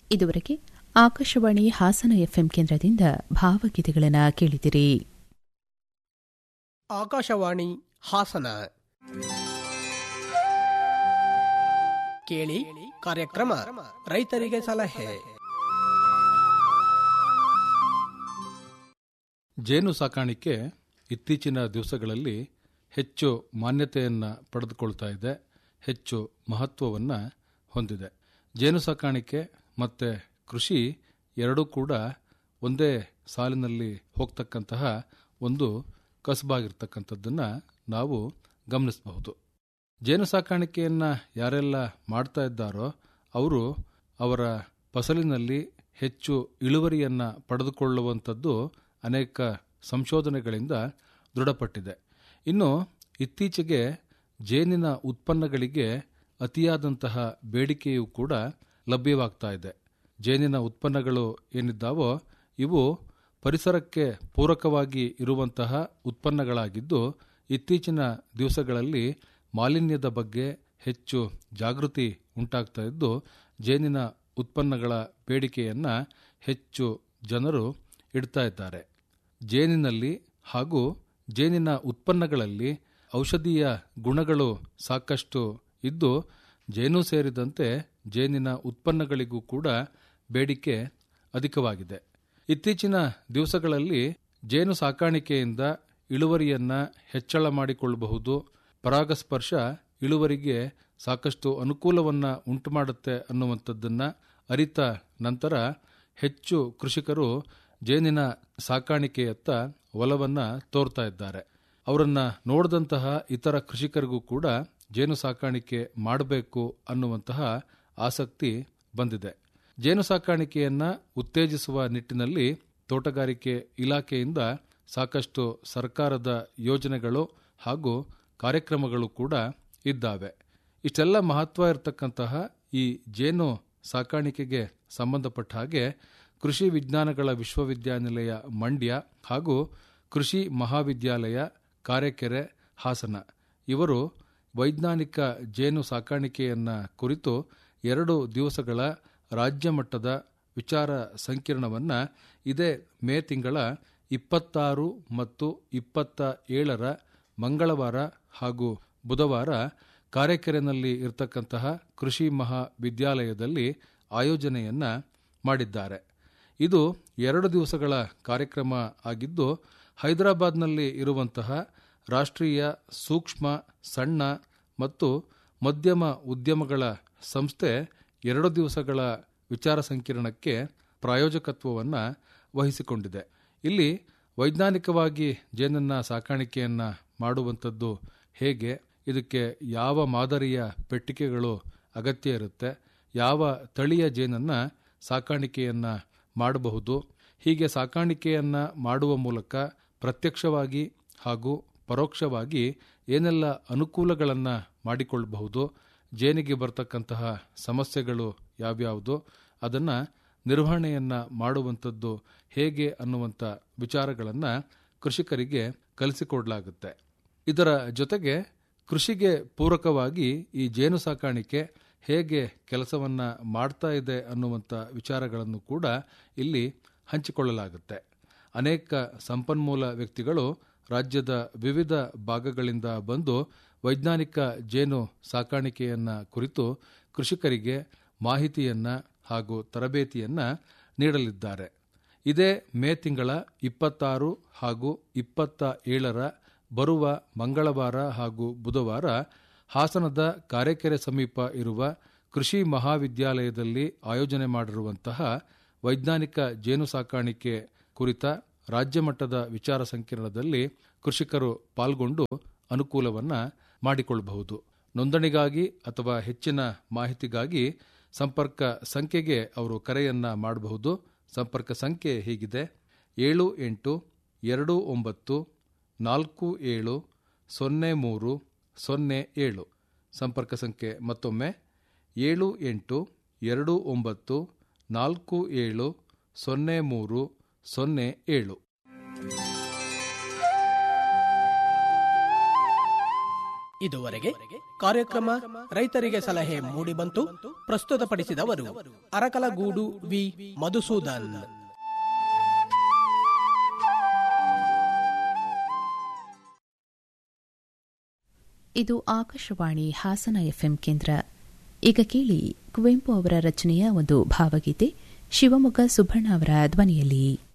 ಇದುವರೆಗೆ ಆಕಾಶವಾಣಿ ಹಾಸನ ಎಫ್ಎಂ ಕೇಂದ್ರದಿಂದ ಭಾವಗೀತೆಗಳನ್ನು ಕೇಳಿದಿರಿ ಆಕಾಶವಾಣಿ ಹಾಸನ ಕೇಳಿ ಕಾರ್ಯಕ್ರಮ ರೈತರಿಗೆ ಸಲಹೆ ಜೇನು ಸಾಕಾಣಿಕೆ ಇತ್ತೀಚಿನ ದಿವಸಗಳಲ್ಲಿ ಹೆಚ್ಚು ಮಾನ್ಯತೆಯನ್ನು ಪಡೆದುಕೊಳ್ತಾ ಇದೆ ಹೆಚ್ಚು ಮಹತ್ವವನ್ನು ಹೊಂದಿದೆ ಜೇನು ಸಾಕಾಣಿಕೆ ಮತ್ತು ಕೃಷಿ ಎರಡೂ ಕೂಡ ಒಂದೇ ಸಾಲಿನಲ್ಲಿ ಹೋಗ್ತಕ್ಕಂತಹ ಒಂದು ಕಸಬಾಗಿರ್ತಕ್ಕಂಥದ್ದನ್ನು ನಾವು ಗಮನಿಸಬಹುದು ಜೇನು ಸಾಕಾಣಿಕೆಯನ್ನು ಯಾರೆಲ್ಲ ಮಾಡ್ತಾ ಇದ್ದಾರೋ ಅವರು ಅವರ ಫಸಲಿನಲ್ಲಿ ಹೆಚ್ಚು ಇಳುವರಿಯನ್ನು ಪಡೆದುಕೊಳ್ಳುವಂಥದ್ದು ಅನೇಕ ಸಂಶೋಧನೆಗಳಿಂದ ದೃಢಪಟ್ಟಿದೆ ಇನ್ನು ಇತ್ತೀಚೆಗೆ ಜೇನಿನ ಉತ್ಪನ್ನಗಳಿಗೆ ಅತಿಯಾದಂತಹ ಬೇಡಿಕೆಯೂ ಕೂಡ ಲಭ್ಯವಾಗ್ತಾ ಇದೆ ಜೇನಿನ ಉತ್ಪನ್ನಗಳು ಏನಿದ್ದಾವೋ ಇವು ಪರಿಸರಕ್ಕೆ ಪೂರಕವಾಗಿ ಇರುವಂತಹ ಉತ್ಪನ್ನಗಳಾಗಿದ್ದು ಇತ್ತೀಚಿನ ದಿವಸಗಳಲ್ಲಿ ಮಾಲಿನ್ಯದ ಬಗ್ಗೆ ಹೆಚ್ಚು ಜಾಗೃತಿ ಉಂಟಾಗ್ತಾ ಇದ್ದು ಜೇನಿನ ಉತ್ಪನ್ನಗಳ ಬೇಡಿಕೆಯನ್ನು ಹೆಚ್ಚು ಜನರು ಇಡ್ತಾ ಇದ್ದಾರೆ ಜೇನಿನಲ್ಲಿ ಹಾಗೂ ಜೇನಿನ ಉತ್ಪನ್ನಗಳಲ್ಲಿ ಔಷಧೀಯ ಗುಣಗಳು ಸಾಕಷ್ಟು ಇದ್ದು ಜೇನು ಸೇರಿದಂತೆ ಜೇನಿನ ಉತ್ಪನ್ನಗಳಿಗೂ ಕೂಡ ಬೇಡಿಕೆ ಅಧಿಕವಾಗಿದೆ ಇತ್ತೀಚಿನ ದಿವಸಗಳಲ್ಲಿ ಜೇನು ಸಾಕಾಣಿಕೆಯಿಂದ ಇಳುವರಿಯನ್ನ ಹೆಚ್ಚಳ ಮಾಡಿಕೊಳ್ಳಬಹುದು ಪರಾಗಸ್ಪರ್ಶ ಇಳುವರಿಗೆ ಸಾಕಷ್ಟು ಅನುಕೂಲವನ್ನು ಉಂಟುಮಾಡುತ್ತೆ ಅನ್ನುವಂಥದ್ದನ್ನ ಅರಿತ ನಂತರ ಹೆಚ್ಚು ಕೃಷಿಕರು ಜೇನಿನ ಸಾಕಾಣಿಕೆಯತ್ತ ಒಲವನ್ನ ತೋರ್ತಾ ಇದ್ದಾರೆ ಅವರನ್ನ ನೋಡಿದಂತಹ ಇತರ ಕೃಷಿಕರಿಗೂ ಕೂಡ ಜೇನು ಸಾಕಾಣಿಕೆ ಮಾಡಬೇಕು ಅನ್ನುವಂತಹ ಆಸಕ್ತಿ ಬಂದಿದೆ ಜೇನು ಸಾಕಾಣಿಕೆಯನ್ನ ಉತ್ತೇಜಿಸುವ ನಿಟ್ಟಿನಲ್ಲಿ ತೋಟಗಾರಿಕೆ ಇಲಾಖೆಯಿಂದ ಸಾಕಷ್ಟು ಸರ್ಕಾರದ ಯೋಜನೆಗಳು ಹಾಗೂ ಕಾರ್ಯಕ್ರಮಗಳು ಕೂಡ ಇದ್ದಾವೆ ಇಷ್ಟೆಲ್ಲ ಮಹತ್ವ ಇರತಕ್ಕಂತಹ ಈ ಜೇನು ಸಾಕಾಣಿಕೆಗೆ ಸಂಬಂಧಪಟ್ಟ ಹಾಗೆ ಕೃಷಿ ವಿಜ್ಞಾನಗಳ ವಿಶ್ವವಿದ್ಯಾನಿಲಯ ಮಂಡ್ಯ ಹಾಗೂ ಕೃಷಿ ಮಹಾವಿದ್ಯಾಲಯ ಕಾರೆಕೆರೆ ಹಾಸನ ಇವರು ವೈಜ್ಞಾನಿಕ ಜೇನು ಸಾಕಾಣಿಕೆಯನ್ನ ಕುರಿತು ಎರಡು ದಿವಸಗಳ ರಾಜ್ಯ ಮಟ್ಟದ ವಿಚಾರ ಸಂಕಿರಣವನ್ನ ಇದೇ ಮೇ ತಿಂಗಳ ಇಪ್ಪತ್ತಾರು ಮತ್ತು ಇಪ್ಪತ್ತ ಏಳರ ಮಂಗಳವಾರ ಹಾಗೂ ಬುಧವಾರ ಕಾರೆಕೆರೆನಲ್ಲಿ ಇರತಕ್ಕಂತಹ ಕೃಷಿ ಮಹಾವಿದ್ಯಾಲಯದಲ್ಲಿ ಆಯೋಜನೆಯನ್ನ ಮಾಡಿದ್ದಾರೆ ಇದು ಎರಡು ದಿವಸಗಳ ಕಾರ್ಯಕ್ರಮ ಆಗಿದ್ದು ಹೈದರಾಬಾದ್ನಲ್ಲಿ ಇರುವಂತಹ ರಾಷ್ಟ್ರೀಯ ಸೂಕ್ಷ್ಮ ಸಣ್ಣ ಮತ್ತು ಮಧ್ಯಮ ಉದ್ಯಮಗಳ ಸಂಸ್ಥೆ ಎರಡು ದಿವಸಗಳ ವಿಚಾರ ಸಂಕಿರಣಕ್ಕೆ ಪ್ರಾಯೋಜಕತ್ವವನ್ನು ವಹಿಸಿಕೊಂಡಿದೆ ಇಲ್ಲಿ ವೈಜ್ಞಾನಿಕವಾಗಿ ಜೇನನ್ನ ಸಾಕಾಣಿಕೆಯನ್ನ ಮಾಡುವಂಥದ್ದು ಹೇಗೆ ಇದಕ್ಕೆ ಯಾವ ಮಾದರಿಯ ಪೆಟ್ಟಿಗೆಗಳು ಅಗತ್ಯ ಇರುತ್ತೆ ಯಾವ ತಳಿಯ ಜೇನನ್ನ ಸಾಕಾಣಿಕೆಯನ್ನ ಮಾಡಬಹುದು ಹೀಗೆ ಸಾಕಾಣಿಕೆಯನ್ನ ಮಾಡುವ ಮೂಲಕ ಪ್ರತ್ಯಕ್ಷವಾಗಿ ಹಾಗೂ ಪರೋಕ್ಷವಾಗಿ ಏನೆಲ್ಲ ಅನುಕೂಲಗಳನ್ನು ಮಾಡಿಕೊಳ್ಳಬಹುದು ಜೇನಿಗೆ ಬರ್ತಕ್ಕಂತಹ ಸಮಸ್ಯೆಗಳು ಯಾವ್ಯಾವುದು ಅದನ್ನು ನಿರ್ವಹಣೆಯನ್ನ ಮಾಡುವಂಥದ್ದು ಹೇಗೆ ಅನ್ನುವಂಥ ವಿಚಾರಗಳನ್ನು ಕೃಷಿಕರಿಗೆ ಕಲಿಸಿಕೊಡಲಾಗುತ್ತೆ ಇದರ ಜೊತೆಗೆ ಕೃಷಿಗೆ ಪೂರಕವಾಗಿ ಈ ಜೇನು ಸಾಕಾಣಿಕೆ ಹೇಗೆ ಕೆಲಸವನ್ನ ಮಾಡ್ತಾ ಇದೆ ಅನ್ನುವಂಥ ವಿಚಾರಗಳನ್ನು ಕೂಡ ಇಲ್ಲಿ ಹಂಚಿಕೊಳ್ಳಲಾಗುತ್ತೆ ಅನೇಕ ಸಂಪನ್ಮೂಲ ವ್ಯಕ್ತಿಗಳು ರಾಜ್ಯದ ವಿವಿಧ ಭಾಗಗಳಿಂದ ಬಂದು ವೈಜ್ಞಾನಿಕ ಜೇನು ಸಾಕಾಣಿಕೆಯನ್ನ ಕುರಿತು ಕೃಷಿಕರಿಗೆ ಮಾಹಿತಿಯನ್ನ ಹಾಗೂ ತರಬೇತಿಯನ್ನ ನೀಡಲಿದ್ದಾರೆ ಇದೇ ಮೇ ತಿಂಗಳ ಇಪ್ಪತ್ತಾರು ಹಾಗೂ ಇಪ್ಪತ್ತ ಏಳರ ಬರುವ ಮಂಗಳವಾರ ಹಾಗೂ ಬುಧವಾರ ಹಾಸನದ ಕಾರೆಕೆರೆ ಸಮೀಪ ಇರುವ ಕೃಷಿ ಮಹಾವಿದ್ಯಾಲಯದಲ್ಲಿ ಆಯೋಜನೆ ಮಾಡಿರುವಂತಹ ವೈಜ್ಞಾನಿಕ ಜೇನು ಸಾಕಾಣಿಕೆ ಕುರಿತ ರಾಜ್ಯ ಮಟ್ಟದ ವಿಚಾರ ಸಂಕಿರಣದಲ್ಲಿ ಕೃಷಿಕರು ಪಾಲ್ಗೊಂಡು ಅನುಕೂಲವನ್ನ ಮಾಡಿಕೊಳ್ಳಬಹುದು ನೋಂದಣಿಗಾಗಿ ಅಥವಾ ಹೆಚ್ಚಿನ ಮಾಹಿತಿಗಾಗಿ ಸಂಪರ್ಕ ಸಂಖ್ಯೆಗೆ ಅವರು ಕರೆಯನ್ನ ಮಾಡಬಹುದು ಸಂಪರ್ಕ ಸಂಖ್ಯೆ ಹೀಗಿದೆ ಏಳು ಎಂಟು ಎರಡು ಒಂಬತ್ತು ನಾಲ್ಕು ಏಳು ಸೊನ್ನೆ ಮೂರು ಸೊನ್ನೆ ಏಳು ಸಂಪರ್ಕ ಸಂಖ್ಯೆ ಮತ್ತೊಮ್ಮೆ ಏಳು ಎಂಟು ಎರಡು ಒಂಬತ್ತು ನಾಲ್ಕು ಏಳು ಸೊನ್ನೆ ಮೂರು ಸೊನ್ನೆ ಏಳು ಇದುವರೆಗೆ ಕಾರ್ಯಕ್ರಮ ರೈತರಿಗೆ ಸಲಹೆ ಮೂಡಿಬಂತು ಪ್ರಸ್ತುತಪಡಿಸಿದವರು ಅರಕಲಗೂಡು ವಿ ಮಧುಸೂದನ್ ಇದು ಆಕಾಶವಾಣಿ ಹಾಸನ ಎಫ್ಎಂ ಕೇಂದ್ರ ಈಗ ಕೇಳಿ ಕುವೆಂಪು ಅವರ ರಚನೆಯ ಒಂದು ಭಾವಗೀತೆ ಶಿವಮೊಗ್ಗ ಸುಬ್ಬಣ್ಣ ಅವರ ಧ್ವನಿಯಲ್ಲಿ